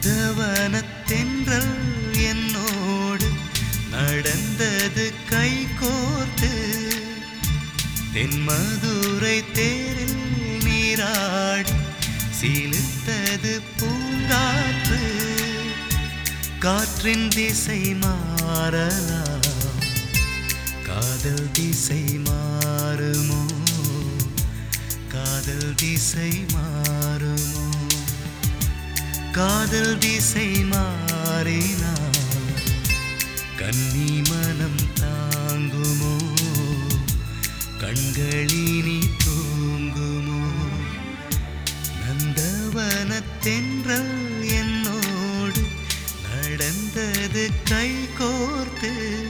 நந்தவனத்தென்றல் என்னோடு நடந்தது கை கோர்த்து தென்மதுரை தேரில் நீராடி சீலித்தது பூங்காற்று காற்றின் திசை மாறலாம் காதல் திசை மாறுமோ காதல் திசை மாறுமோ காதல் திசை மாறினால் கன்னி மனம் தாங்குமோ கண்களினி தூங்குமோ நந்தவனத்தென்றல் என்னோடு நடந்தது கை கோர்த்து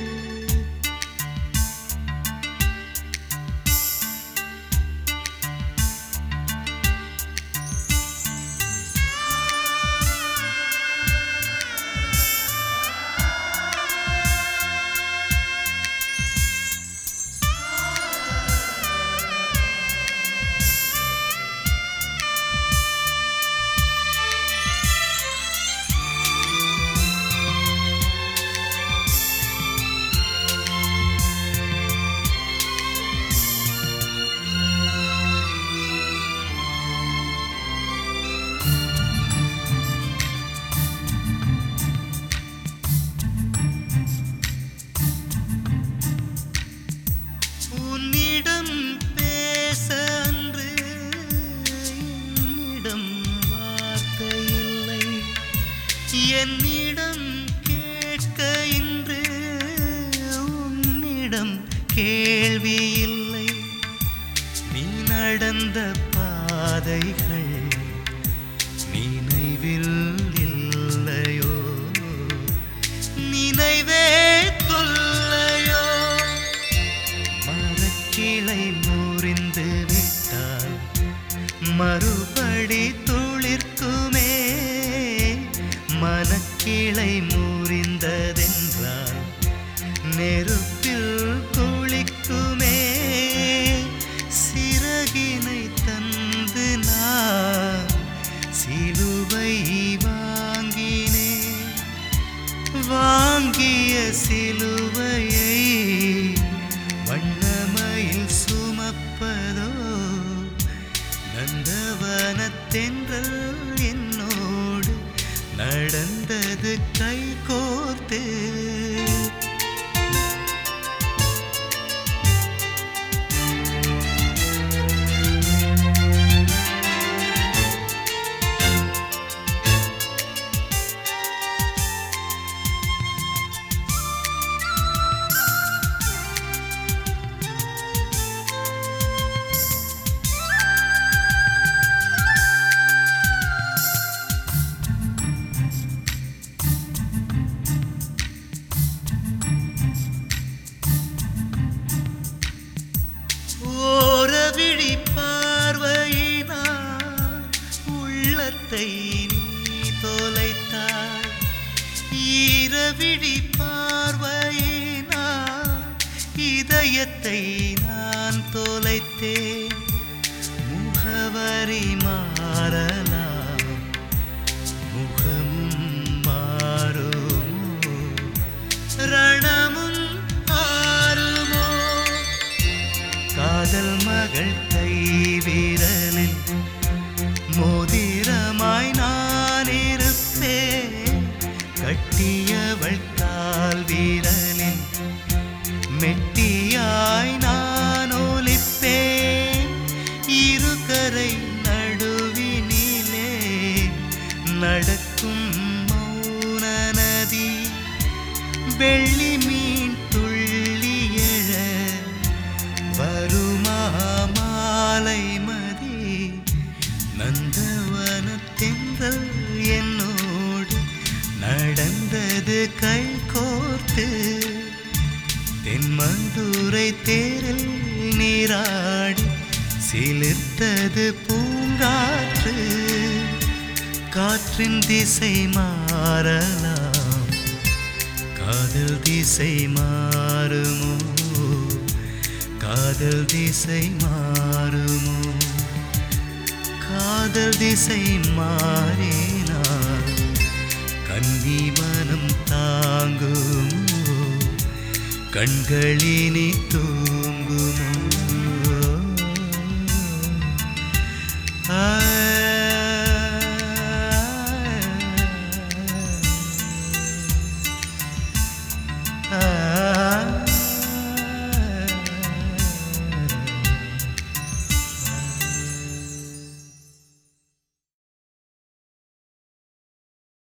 உன்னிடம் பேச அன்று என்னிடம் வார்த்தை இல்லை என்னிடம் கேட்க இன்று உன்னிடம் கேள்வி இல்லை நீ நடந்த பாதைகள் நினைவில் இல்லையோ நினைவே தொல்லையோ மரக்கிளை முறிந்து விட்டால் மறுபடி துளிர்க்குமே மனக்கிளை முறிந்ததென்றால் நெருப்பில் குளிக்குமே சிறகினை தந்து நான் சிலுவை வாங்கினேன் வாங்கிய சிலுவையை வண்ணமையில் சுமப்பதோ நந்தவனத்தென்றல் என்னோடு நடந்தது கை கோர்த்து ஓரவிழி பார்வையினா உள்ளத்தை நீ தொலைத்தாய் ஈரவிழி பார்வையினா இதயத்தை நான் தொலைத்தேன் முகவரி மாறலாம் முகமும் மாறுமோ ரணமும் ஆறுமோ காதல் மகள் கை விரலில் மோதிரமாய் நான் இருப்பேன் கட்டியவள் கால் விரலில் மெட்டியாய் நான் ஒலிப்பேன் இருகரை நடுவினிலே நடக்கும் மௌன நதி வெள்ளி மீன் துள்ளி எழ வருமா மாலை மதி நந்தவனத்தென்றல் என்னோடு நடந்தது கை கோர்த்து தென்மதுரை தேரில் நீராடி சிலிர்த்தது பூங்காற்று காற்றின் திசை மாறலாம் காதல் திசை மாறுமோ காதல் திசை மாறுமோ காதல் திசை மாறினார் கன்னி மனம் தாங்குமோ கண்களினி தூங்குமோ